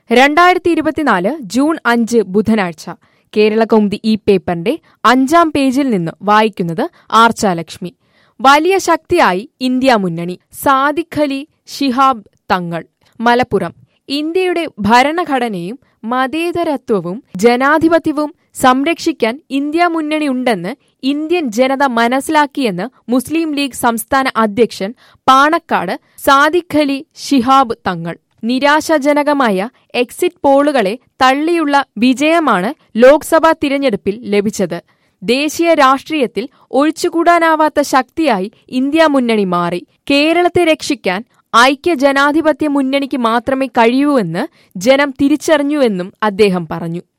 രണ്ടായിരത്തി ഇരുപത്തിനാല് ജൂൺ അഞ്ച് ബുധനാഴ്ച കേരള കൗമുദി ഈ പേപ്പറിന്റെ അഞ്ചാം പേജിൽ നിന്ന് വായിക്കുന്നത് ആർച്ചാലക്ഷ്മി വലിയ ശക്തിയായി ഇന്ത്യ മുന്നണി സാദിഖ് അലി ശിഹാബ് തങ്ങൾ മലപ്പുറം ഇന്ത്യയുടെ ഭരണഘടനയും മതേതരത്വവും ജനാധിപത്യവും സംരക്ഷിക്കാൻ ഇന്ത്യ മുന്നണിയുണ്ടെന്ന് ഇന്ത്യൻ ജനത മനസ്സിലാക്കിയെന്ന് മുസ്ലിം ലീഗ് സംസ്ഥാന അധ്യക്ഷൻ പാണക്കാട് സാദിഖ് അലി ശിഹാബ് തങ്ങൾ നിരാശാജനകമായ എക്സിറ്റ് പോളുകളെ തള്ളിയുള്ള വിജയമാണ് ലോക്സഭാ തിരഞ്ഞെടുപ്പിൽ ലഭിച്ചത് ദേശീയ രാഷ്ട്രീയത്തിൽ ഒഴിച്ചുകൂടാനാവാത്ത ശക്തിയായി ഇന്ത്യ മുന്നണി മാറി കേരളത്തെ രക്ഷിക്കാൻ ഐക്യ ജനാധിപത്യ മുന്നണിക്ക് മാത്രമേ കഴിയൂവെന്ന് ജനം തിരിച്ചറിഞ്ഞുവെന്നും അദ്ദേഹം പറഞ്ഞു